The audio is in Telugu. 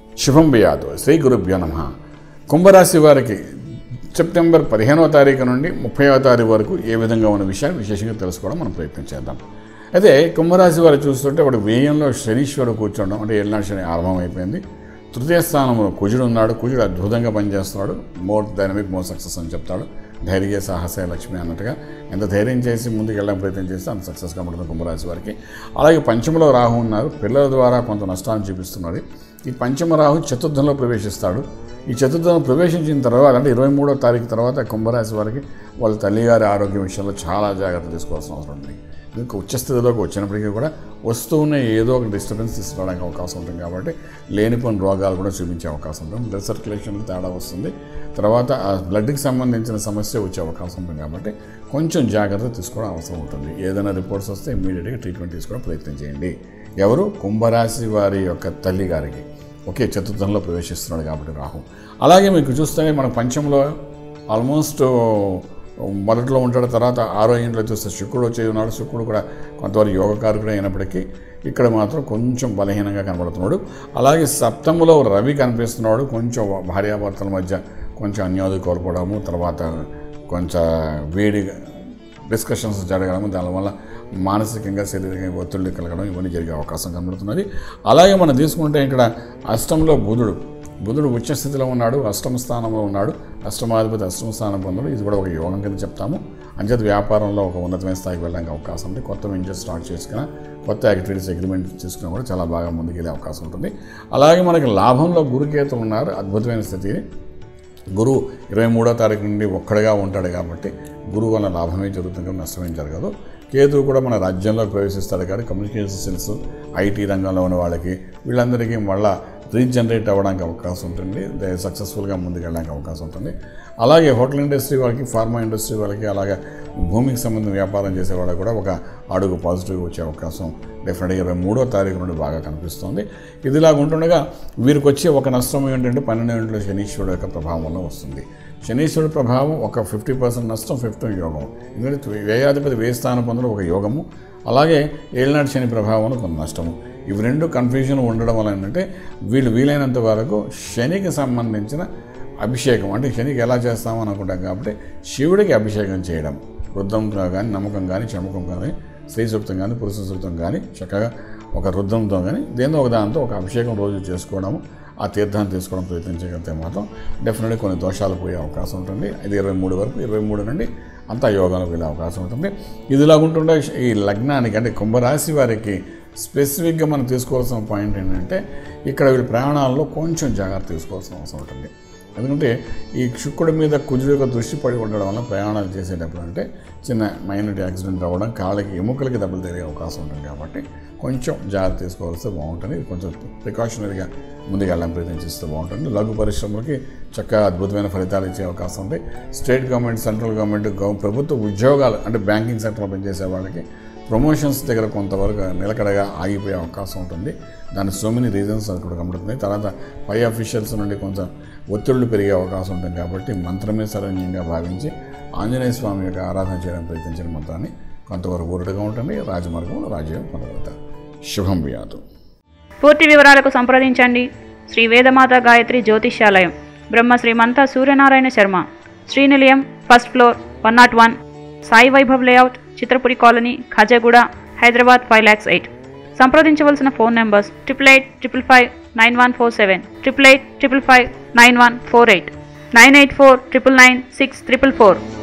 శుభం బియాదు శ్రీ గురుభ్యో నమ కుంభరాశి వారికి సెప్టెంబర్ పదిహేనవ తారీఖు నుండి ముప్పైవ తారీఖు వరకు ఏ విధంగా ఉన్న విషయాలు విశేషంగా తెలుసుకోవడం మనం ప్రయత్నం చేద్దాం అయితే కుంభరాశి వారు చూస్తుంటే వాడు వ్యయంలో శనీశ్వరుడు కూర్చోవడం అంటే ఏళ్ళనాడు శని ఆరంభమైపోయింది తృతీయ స్థానంలో కుజుడు ఉన్నాడు కుజుడు అద్భుతంగా పనిచేస్తున్నాడు మోర్ డైనమిక్ మోర్ సక్సెస్ అని చెప్తాడు ధైర్య సాహస లక్ష్మి అన్నట్టుగా ఎంత ధైర్యం చేసి ముందుకు వెళ్ళడం ప్రయత్నం చేస్తే అంత సక్సెస్గా ఉంటుంది కుంభరాశి వారికి అలాగే పంచమలో రాహు ఉన్నారు పిల్లల ద్వారా కొంత నష్టాన్ని చూపిస్తున్నాడు ఈ పంచమ రాహు చతుర్థంలో ప్రవేశిస్తాడు ఈ చతుర్థంలో ప్రవేశించిన తర్వాత అంటే ఇరవై మూడో తారీఖు తర్వాత కుంభరాశి వారికి వాళ్ళ తల్లిగారి ఆరోగ్యం విషయంలో చాలా జాగ్రత్త తీసుకోవాల్సిన అవసరం ఉంది ఇంకా ఉచ్చస్థితిలోకి వచ్చినప్పటికీ కూడా వస్తూనే ఏదో ఒక డిస్టర్బెన్స్ తీసుకురావడానికి అవకాశం ఉంటుంది కాబట్టి లేనిపోని రోగాలు కూడా చూపించే అవకాశం ఉంటుంది బ్లడ్ సర్క్యులేషన్ తేడా వస్తుంది తర్వాత ఆ బ్లడ్కి సంబంధించిన సమస్య వచ్చే అవకాశం ఉంటుంది కాబట్టి కొంచెం జాగ్రత్త తీసుకోవడం అవసరం ఉంటుంది ఏదైనా రిపోర్ట్స్ వస్తే ఇమీడియట్గా ట్రీట్మెంట్ తీసుకోవడం ప్రయత్నం చేయండి ఎవరు కుంభరాశి వారి యొక్క తల్లి గారికి ఒకే చతుర్థంలో ప్రవేశిస్తున్నాడు కాబట్టి రాహు అలాగే మీకు చూస్తే మన పంచంలో ఆల్మోస్ట్ మొదట్లో ఉంటాడు తర్వాత ఆరో ఇంట్లో చూస్తే శుక్రుడు వచ్చి ఉన్నాడు శుక్రుడు కూడా కొంతవరకు యోగకారకుడు అయినప్పటికీ ఇక్కడ మాత్రం కొంచెం బలహీనంగా కనబడుతున్నాడు అలాగే సప్తములో రవి కనిపిస్తున్నాడు కొంచెం భార్యాభర్తల మధ్య కొంచెం అన్యోది కోల్పోవడము తర్వాత కొంచెం వేడి డిస్కషన్స్ జరగడం దానివల్ల మానసికంగా శారీరకంగా ఒత్తిడి కలగడం ఇవన్నీ జరిగే అవకాశం కనబడుతున్నది అలాగే మనం తీసుకుంటే ఇక్కడ అష్టంలో బుధుడు బుధుడు ఉచ్చ స్థితిలో ఉన్నాడు అష్టమ స్థానంలో ఉన్నాడు అష్టమాధిపతి అష్టమ స్థానం పొందడం ఇది కూడా ఒక యోగం కింద చెప్తాము అంచేత వ్యాపారంలో ఒక ఉన్నతమైన స్థాయికి వెళ్ళడానికి అవకాశం ఉంది కొత్త వెంచర్ స్టార్ట్ చేసుకున్న కొత్త యాక్టివిటీస్ అగ్రిమెంట్ చేసుకున్నా కూడా చాలా బాగా ముందుకెళ్ళే అవకాశం ఉంటుంది అలాగే మనకి లాభంలో గురుకేతు ఉన్నారు అద్భుతమైన స్థితి గురువు ఇరవై మూడో తారీఖు నుండి ఒక్కడిగా ఉంటాడు కాబట్టి గురువు వల్ల లాభమే జరుగుతుంది కానీ నష్టమేం జరగదు కేతువు కూడా మన రాజ్యంలో ప్రవేశిస్తాడు కాబట్టి కమ్యూనికేషన్ స్కిల్స్ ఐటీ రంగంలో ఉన్న వాళ్ళకి వీళ్ళందరికీ మళ్ళా రీజనరేట్ అవ్వడానికి అవకాశం ఉంటుంది సక్సెస్ఫుల్గా ముందుకు వెళ్ళడానికి అవకాశం ఉంటుంది అలాగే హోటల్ ఇండస్ట్రీ వాళ్ళకి ఫార్మా ఇండస్ట్రీ వాళ్ళకి అలాగే భూమికి సంబంధించిన వ్యాపారం చేసే వాళ్ళకి కూడా ఒక అడుగు పాజిటివ్గా వచ్చే అవకాశం డెఫినెట్గా ఇరవై మూడో తారీఖు నుండి బాగా కనిపిస్తుంది ఇదిలాగా ఉంటుండగా వీరికి వచ్చే ఒక నష్టం ఏంటంటే పన్నెండు గంటల శనీశ్వరుడు యొక్క ప్రభావం వల్ల వస్తుంది శనీశ్వరుడు ప్రభావం ఒక ఫిఫ్టీ పర్సెంట్ నష్టం ఫిఫ్టీ యోగం ఎందుకంటే వ్యయాధిపతి వ్యయ స్థానం పొందడం ఒక యోగము అలాగే ఏళ్ళనాటి శని ప్రభావం కొంత నష్టము ఇవి రెండు కన్ఫ్యూజన్ ఉండడం వల్ల ఏంటంటే వీళ్ళు వీలైనంత వరకు శనికి సంబంధించిన అభిషేకం అంటే శనికి ఎలా చేస్తామో అనుకుంటాం కాబట్టి శివుడికి అభిషేకం చేయడం రుద్రంతో కానీ నమ్మకం కానీ చమకం కానీ స్త్రీ సూక్తం కానీ పురుష సూక్తం కానీ చక్కగా ఒక రుద్రంతో కానీ దేంతో ఒక దాంతో ఒక అభిషేకం రోజు చేసుకోవడము ఆ తీర్థాన్ని తీసుకోవడం ప్రయత్నించగలిగితే మాత్రం డెఫినెట్గా కొన్ని దోషాలు పోయే అవకాశం ఉంటుంది ఇది ఇరవై మూడు వరకు ఇరవై మూడు నుండి అంతా యోగాలకు వెళ్ళే అవకాశం ఉంటుంది ఇదిలా ఉంటుండే ఈ లగ్నానికి అంటే కుంభరాశి వారికి స్పెసిఫిక్గా మనం తీసుకోవాల్సిన పాయింట్ ఏంటంటే ఇక్కడ వీళ్ళ ప్రయాణాల్లో కొంచెం జాగ్రత్త తీసుకోవాల్సిన అవసరం ఉంటుంది ఎందుకంటే ఈ శుక్రుడి మీద కుజుడు యొక్క దృష్టి పడి ఉండడం వల్ల ప్రయాణాలు చేసేటప్పుడు అంటే చిన్న మైనర్ యాక్సిడెంట్ అవ్వడం కాళ్ళకి ఎముకలకి దెబ్బలు తిరిగే అవకాశం ఉంటుంది కాబట్టి కొంచెం జాగ్రత్త తీసుకోవాల్సి బాగుంటుంది కొంచెం ప్రికాషనరీగా ముందుకు వెళ్ళడం ప్రయత్నం చేస్తే బాగుంటుంది లఘు పరిశ్రమలకి చక్కగా అద్భుతమైన ఫలితాలు ఇచ్చే అవకాశం ఉంది స్టేట్ గవర్నమెంట్ సెంట్రల్ గవర్నమెంట్ గవ ప్రభుత్వ ఉద్యోగాలు అంటే బ్యాంకింగ్ సెక్టర్లో పనిచేసే వాళ్ళకి ప్రమోషన్స్ దగ్గర కొంతవరకు నిలకడగా ఆగిపోయే అవకాశం ఉంటుంది దాని సో మెనీ రీజన్స్ అక్కడ కనబడుతుంది తర్వాత పై అఫీషియల్స్ నుండి కొంచెం ఒత్తిళ్లు పెరిగే అవకాశం ఉంటుంది కాబట్టి మంత్రమే శరణ్యంగా భావించి ఆంజనేయ స్వామి యొక్క ఆరాధన చేయడం ప్రయత్నించిన మంత్రాన్ని కొంతవరకు ఊరటగా ఉంటుంది రాజమార్గంలో రాజ్యం పొందగలుగుతారు శుభం వ్యాధు పూర్తి వివరాలకు సంప్రదించండి శ్రీ వేదమాత గాయత్రి జ్యోతిష్యాలయం Brahma Shrimantha Suryanarayana Sharma Srinilayam first floor one not one Sai Vaibhav layout Chitrapuri colony Khajaguda Hyderabad five lakhs eight సంప్రదించవలసిన phone numbers triple eight triple five nine one four seven triple eight triple five nine one four eight nine eight four triple nine six triple four